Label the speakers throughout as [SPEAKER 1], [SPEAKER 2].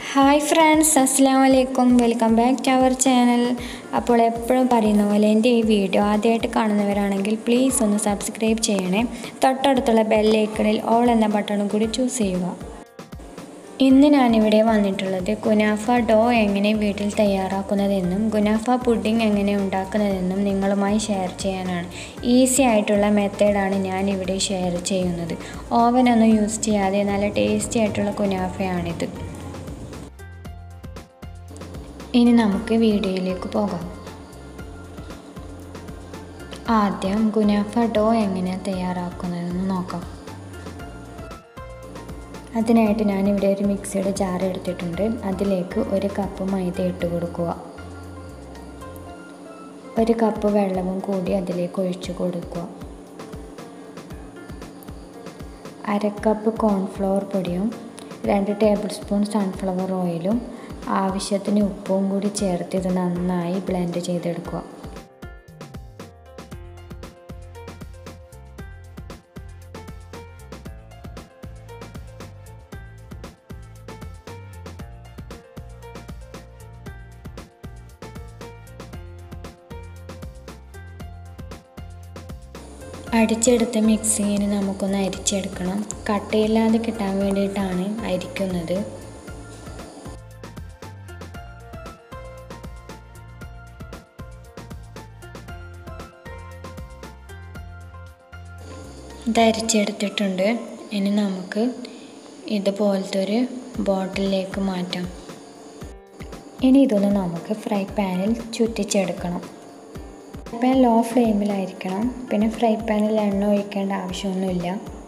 [SPEAKER 1] hi friends അസ്സാം വലൈക്കും welcome back to our channel അപ്പോൾ എപ്പോഴും പറയുന്ന പോലെ എൻ്റെ ഈ വീഡിയോ ആദ്യമായിട്ട് കാണുന്നവരാണെങ്കിൽ പ്ലീസ് ഒന്ന് സബ്സ്ക്രൈബ് ചെയ്യണേ തൊട്ടടുത്തുള്ള ബെല്ലൈക്കണിൽ ഓൾ എന്ന ബട്ടണും കൂടി ചൂസ് ചെയ്യുക ഇന്ന് ഞാനിവിടെ വന്നിട്ടുള്ളത് ഗുനാഫ ഡോ എങ്ങനെ വീട്ടിൽ തയ്യാറാക്കുന്നതെന്നും ഗുനാഫ പുഡിംഗ് എങ്ങനെ ഉണ്ടാക്കുന്നതെന്നും നിങ്ങളുമായി ഷെയർ ചെയ്യാനാണ് ഈസി ആയിട്ടുള്ള മെത്തേഡാണ് ഞാനിവിടെ ഷെയർ ചെയ്യുന്നത് ഓവനൊന്നും യൂസ് ചെയ്യാതെ നല്ല ടേസ്റ്റി ആയിട്ടുള്ള ഗുനാഫയാണിത് ഇനി നമുക്ക് വീഡിയോയിലേക്ക് പോകാം ആദ്യം ഗുനാഫ ഡോ എങ്ങനെ തയ്യാറാക്കുന്നതെന്ന് നോക്കാം അതിനായിട്ട് ഞാനിവിടെ ഒരു മിക്സിയുടെ ജാർ എടുത്തിട്ടുണ്ട് അതിലേക്ക് ഒരു കപ്പ് മൈദ ഇട്ട് കൊടുക്കുക ഒരു കപ്പ് വെള്ളവും കൂടി അതിലേക്ക് ഒഴിച്ചു കൊടുക്കുക അര കപ്പ് കോൺഫ്ലവർ പൊടിയും രണ്ട് ടേബിൾ സ്പൂൺ സൺഫ്ലവർ ഓയിലും ആവശ്യത്തിന് ഉപ്പും കൂടി ചേർത്ത് ഇത് നന്നായി ബ്ലെൻഡ് ചെയ്തെടുക്കുക അടിച്ചെടുത്ത മിക്സിങ്ങിന് നമുക്കൊന്ന് അരിച്ചെടുക്കണം കട്ടയില്ലാതെ കിട്ടാൻ വേണ്ടിയിട്ടാണ് അരിക്കുന്നത് ഇത് അരിച്ചെടുത്തിട്ടുണ്ട് ഇനി നമുക്ക് ഇതുപോലത്തെ ഒരു ബോട്ടിലേക്ക് മാറ്റാം ഇനി ഇതൊന്ന് നമുക്ക് ഫ്രൈ പാനിൽ ചുറ്റിച്ചെടുക്കണം ഫ്രൈ പാൻ ലോ ഫ്ലെയിമിലായിരിക്കണം പിന്നെ ഫ്രൈ പാനിൽ എണ്ണ ഒഴിക്കേണ്ട ആവശ്യമൊന്നുമില്ല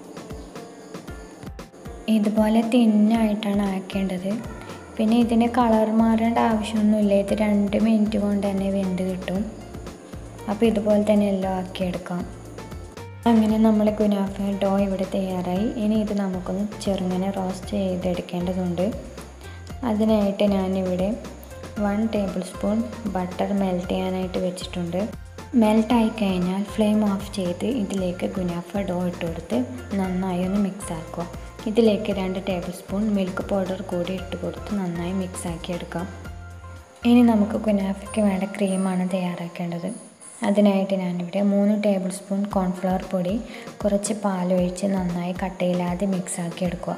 [SPEAKER 1] ഇതുപോലെ തിന്നായിട്ടാണ് ആക്കേണ്ടത് പിന്നെ ഇതിന് കളർ മാറേണ്ട ആവശ്യമൊന്നുമില്ല ഇത് രണ്ട് മിനിറ്റ് കൊണ്ട് തന്നെ വെന്ത് കിട്ടും അപ്പോൾ ഇതുപോലെ തന്നെ എല്ലാം ആക്കിയെടുക്കാം അങ്ങനെ നമ്മൾ ഗുനാഫ ഡോ ഇവിടെ തയ്യാറായി ഇനി ഇത് നമുക്കൊന്ന് ചെറുങ്ങനെ റോസ്റ്റ് ചെയ്തെടുക്കേണ്ടതുണ്ട് അതിനായിട്ട് ഞാനിവിടെ one tablespoon butter melt ചെയ്യാനായിട്ട് വെച്ചിട്ടുണ്ട് മെൽട്ടായി കഴിഞ്ഞാൽ ഫ്ലെയിം ഓഫ് ചെയ്ത് ഇതിലേക്ക് ഗുനാഫ ഡോ ഇട്ട് കൊടുത്ത് നന്നായി ഒന്ന് മിക്സ് ആക്കുക ഇതിലേക്ക് രണ്ട് ടേബിൾ സ്പൂൺ മിൽക്ക് പൗഡർ കൂടി ഇട്ട് കൊടുത്ത് നന്നായി മിക്സ് ആക്കി എടുക്കാം ഇനി നമുക്ക് ഗുനാഫയ്ക്ക് വേണ്ട ക്രീമാണ് തയ്യാറാക്കേണ്ടത് അതിനായിട്ട് ഞാനിവിടെ മൂന്ന് ടേബിൾ സ്പൂൺ കോൺഫ്ലവർ പൊടി കുറച്ച് പാലൊഴിച്ച് നന്നായി കട്ടയില്ലാതെ മിക്സ് ആക്കി എടുക്കുക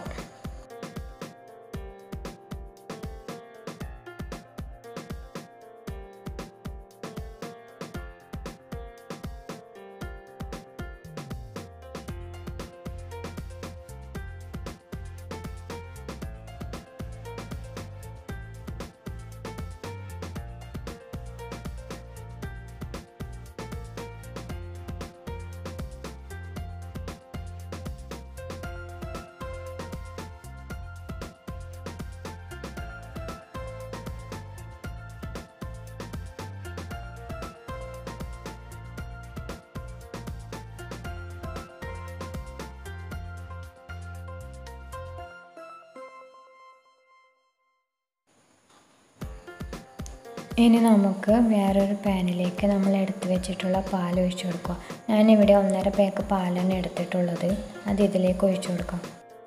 [SPEAKER 1] ഇനി നമുക്ക് വേറൊരു പാനിലേക്ക് നമ്മൾ എടുത്തു വെച്ചിട്ടുള്ള പാൽ ഒഴിച്ചു കൊടുക്കുക ഞാനിവിടെ ഒന്നര പാക്ക് പാലാണ് എടുത്തിട്ടുള്ളത് അത് ഇതിലേക്ക് ഒഴിച്ചു കൊടുക്കാം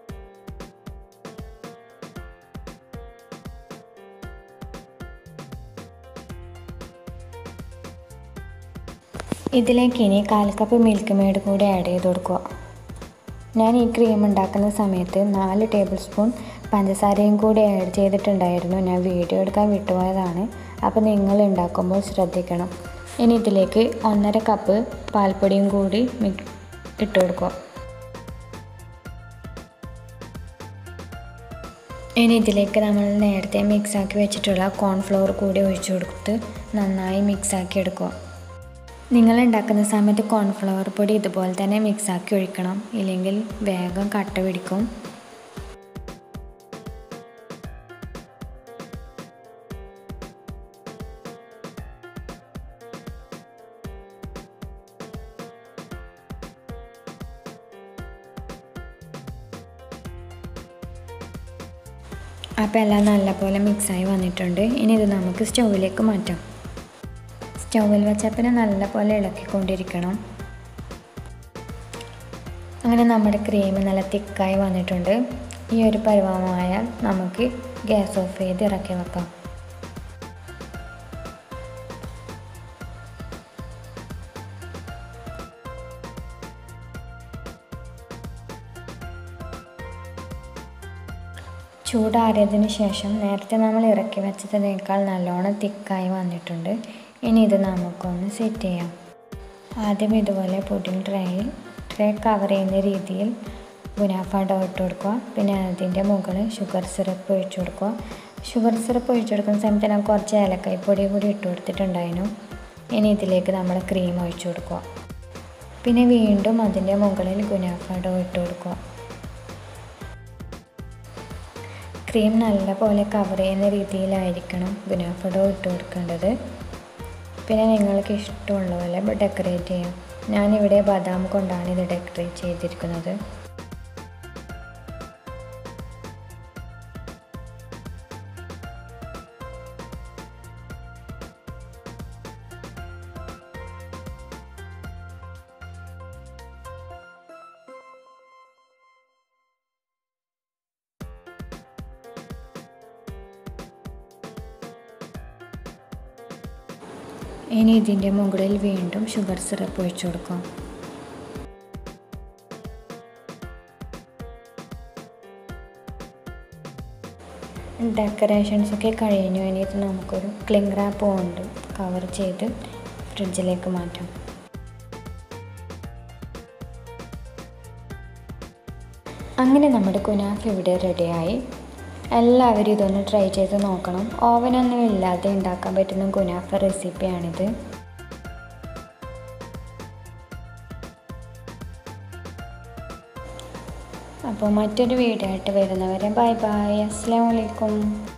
[SPEAKER 1] ഇതിലേക്ക് ഇനി കാൽ കപ്പ് മിൽക്ക് മെയ്ഡ് കൂടി ആഡ് ചെയ്ത് കൊടുക്കുക ഞാൻ ഈ ക്രീം ഉണ്ടാക്കുന്ന സമയത്ത് നാല് ടേബിൾ സ്പൂൺ പഞ്ചസാരയും കൂടി ആഡ് ചെയ്തിട്ടുണ്ടായിരുന്നു ഞാൻ വീഡിയോ എടുക്കാൻ വിട്ടുപോയതാണ് അപ്പോൾ നിങ്ങൾ ഉണ്ടാക്കുമ്പോൾ ശ്രദ്ധിക്കണം ഇനി ഇതിലേക്ക് ഒന്നര കപ്പ് പാൽപ്പൊടിയും കൂടി ഇട്ട് കൊടുക്കുക ഇനി ഇതിലേക്ക് നമ്മൾ നേരത്തെ മിക്സാക്കി വെച്ചിട്ടുള്ള കോൺഫ്ലവർ കൂടി ഒഴിച്ചു കൊടുത്ത് നന്നായി മിക്സാക്കി എടുക്കുക നിങ്ങൾ ഉണ്ടാക്കുന്ന സമയത്ത് കോൺഫ്ലവർ പൊടി ഇതുപോലെ തന്നെ മിക്സാക്കി ഒഴിക്കണം ഇല്ലെങ്കിൽ വേഗം കട്ട പിടിക്കും അപ്പോൾ എല്ലാം നല്ലപോലെ മിക്സായി വന്നിട്ടുണ്ട് ഇനി ഇത് നമുക്ക് സ്റ്റൗവിലേക്ക് മാറ്റാം സ്റ്റൗവിൽ വെച്ചാൽ പിന്നെ നല്ലപോലെ ഇളക്കിക്കൊണ്ടിരിക്കണം അങ്ങനെ നമ്മുടെ ക്രീം നല്ല തിക്കായി വന്നിട്ടുണ്ട് ഈ ഒരു പരുവമായാൽ നമുക്ക് ഗ്യാസ് ഓഫ് ചെയ്ത് ഇറക്കി വെക്കാം ചൂടാറിയതിന് ശേഷം നേരത്തെ നമ്മൾ ഇറക്കി വെച്ചതിനേക്കാൾ നല്ലോണം തിക്കായി വന്നിട്ടുണ്ട് ഇനി ഇത് നമുക്കൊന്ന് സെറ്റ് ചെയ്യാം ആദ്യം ഇതുപോലെ പുഡിംഗ് ട്രേയിൽ ട്രേ കവർ ചെയ്യുന്ന രീതിയിൽ ഗുനാഫ ഡോ ഇട്ട് കൊടുക്കുക പിന്നെ അതിൻ്റെ മുകളിൽ ഷുഗർ സിറപ്പ് ഒഴിച്ചു കൊടുക്കുക ഷുഗർ സിറപ്പ് ഒഴിച്ചു കൊടുക്കുന്ന സമയത്ത് ഞാൻ കുറച്ച് ഏലക്കായ് പൊടി കൂടി ഇട്ട് കൊടുത്തിട്ടുണ്ടായിരുന്നു ഇനി ഇതിലേക്ക് നമ്മൾ ക്രീം ഒഴിച്ചു കൊടുക്കുക പിന്നെ വീണ്ടും അതിൻ്റെ മുകളിൽ ഗുനാഫ ഡോ ഇട്ട് കൊടുക്കുക ക്രീം നല്ല പോലെ കവർ ചെയ്യുന്ന രീതിയിലായിരിക്കണം ഗുനാഫ ഡോ ഇട്ട് കൊടുക്കേണ്ടത് പിന്നെ നിങ്ങൾക്ക് ഇഷ്ടമുള്ള പോലെ ഡെക്കറേറ്റ് ചെയ്യാം ഞാനിവിടെ ബദാം കൊണ്ടാണ് ഇത് ഡെക്കറേറ്റ് ചെയ്തിരിക്കുന്നത് ഇനി ഇതിൻ്റെ മുകളിൽ വീണ്ടും ഷുഗർ സിറപ്പ് ഒഴിച്ചു കൊടുക്കാം ഡെക്കറേഷൻസ് ഒക്കെ കഴിഞ്ഞു ഇനി ഇത് നമുക്കൊരു ക്ലിംഗ് റാപ്പ് കൊണ്ട് കവർ ചെയ്ത് ഫ്രിഡ്ജിലേക്ക് മാറ്റാം അങ്ങനെ നമ്മുടെ കുനാഫ് ഇവിടെ റെഡിയായി എല്ലാവരും ഇതൊന്ന് ട്രൈ ചെയ്ത് നോക്കണം ഓവനൊന്നും ഇല്ലാതെ ഉണ്ടാക്കാൻ പറ്റുന്ന കുനാഫ റെസിപ്പിയാണിത് അപ്പോൾ മറ്റൊരു വീഡിയോ ആയിട്ട് വരുന്നവരെ ബൈ ബൈ അസ്സാം വലൈക്കും